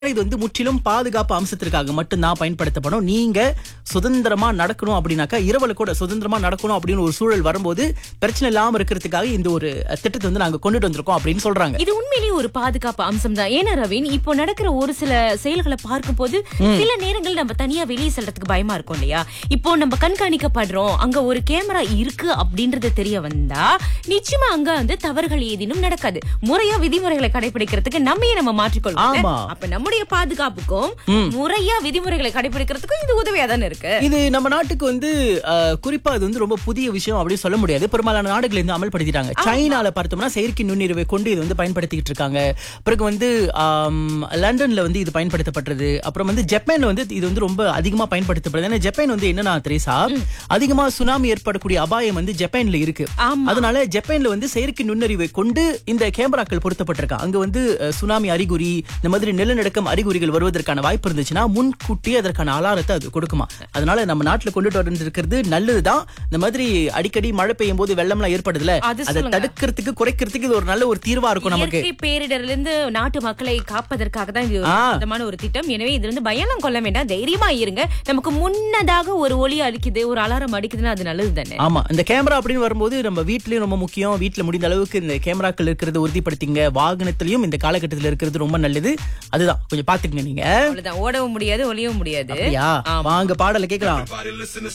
இது வந்து முற்றிலும் பாதுகாப்பு அம்சத்திற்காக மட்டும்தான் பயன்படுத்தப்படும் நீங்க சுதந்திரமா நடக்கணும் அப்படின்னாக்கா இரவுல கூட சுதந்திரமா நடக்கணும் அப்படின்னு ஒரு சூழல் வரும்போது பிரச்சனை இல்லாம இருக்கிறதுக்காக இந்த ஒரு அஹ், திட்டத்தை வந்து நாங்க கொண்டுட்டு வந்திருக்கோம் அப்படின்னு சொல்றாங்க இது உண்மையிலேயே ஒரு பாதுகாப்பு அம்சம் தான் ஏன்னா ரவீன் இப்போ நடக்கிற ஒரு சில செயல்களை பார்க்கும்போது சில நேரங்கள் நம்ம தனியா வெளியே செல்றதுக்கு பயமா இருக்கும் இல்லையா இப்போ நம்ம கண்காணிக்கப்படுறோம் அங்க ஒரு கேமரா இருக்கு அப்படின்றது தெரிய வந்தா நிச்சயமா அங்க வந்து தவறுகள் ஏதேனும் நடக்காது முறையா விதிமுறைகளை கடைபிடிக்கிறதுக்கு நம்மையே நம்ம மாற்றிக்கொள்வோம் ஆமா. அப்ப நம்முடைய பாதுகாப்புக்கும் முறையா விதிமுறைகளை கடைபிடிக்கிறதுக்கும் இது உதவியா தானே இருக்கு இது நம்ம நாட்டுக்கு வந்து அஹ், குறிப்பா இது வந்து ரொம்ப புதிய விஷயம் அப்படின்னு சொல்ல முடியாது பெரும்பாலான நாடுகள் இருந்து அமல்படுத்திட்டாங்க சைனால பார்த்தோம்னா செயற்கை நுண்ணுரிவை கொண்டு இது வந்து பயன்படுத்திக்கிட்டு இருக்காங்க பிறகு வந்து ஆம், லண்டன்ல வந்து இது பயன்படுத்தப்பட்டது அப்புறம் வந்து ஜப்பான்ல வந்து இது வந்து ரொம்ப அதிகமா பயன்படுத்தப்படுது ஏன்னா ஜப்பான் வந்து என்னன்னா திரேசா அதிகமா சுனாமி ஏற்படக்கூடிய அபாயம் வந்து ஜப்பான்ல இருக்கு ஆமா. அதனால ஜப்பான்ல வந்து செயற்கை நுண்ணறிவை கொண்டு இந்த கேமராக்கள் பொருத்தப்பட்டிருக்காங்க அங்க வந்து அஹ், சுனாமி அறிகுறி இந்த மாதிரி நிலநடுக்கம் அறிகுறிகள் வருவதற்கான வாய்ப்பு இருந்துச்சுன்னா முன்கூட்டியே அதற்கான அலாரத்தை அது கொடுக்குமா அதனால நம்ம நாட்டுல கொண்டுட்டு வந்திருக்கிறது நல்லதுதான் இந்த மாதிரி அடிக்கடி மழை பெய்யும் போது வெள்ளம்லாம் ஏற்படுதுல அது அதை சொல்லுங்க. தடுக்கிறதுக்கு குறைக்கிறதுக்கு இது ஒரு நல்ல ஒரு தீர்வா இருக்கும் நமக்கு இயற்கை பேரிடர்ல இருந்து நாட்டு மக்களை காப்பதற்காக தான் இது ஒரு ஆ. விதமான ஒரு திட்டம் எனவே இதுல இருந்து பயணம் கொள்ள வேண்டாம் தைரியமா இருங்க நமக்கு முன்னதாக ஒரு ஒலி அளிக்குது ஒரு அலாரம் அடிக்குதுன்னா அது நல்லது தானே ஆமா இந்த கேமரா அப்படின்னு வரும்போது நம்ம வீட்லயும் ரொம்ப முக்கியம் வீட்ல முடிந்த அளவுக்கு இந்த கேமராக்கள் இருக்கிறத உறுதிப்படுத்திங்க வாகனத்திலயும் இந்த காலகட்டத்தில் இருக்கிறது ரொம்ப நல்லது அதுதான் கொஞ்சம் பாத்துக்கங்க நீங்க அவ்வளவுதான் ஓடவும் முடியாது ஒளியவும் முடியாது அப்படியா ஆமா. வாங்க பாடலை கேட்கலாம்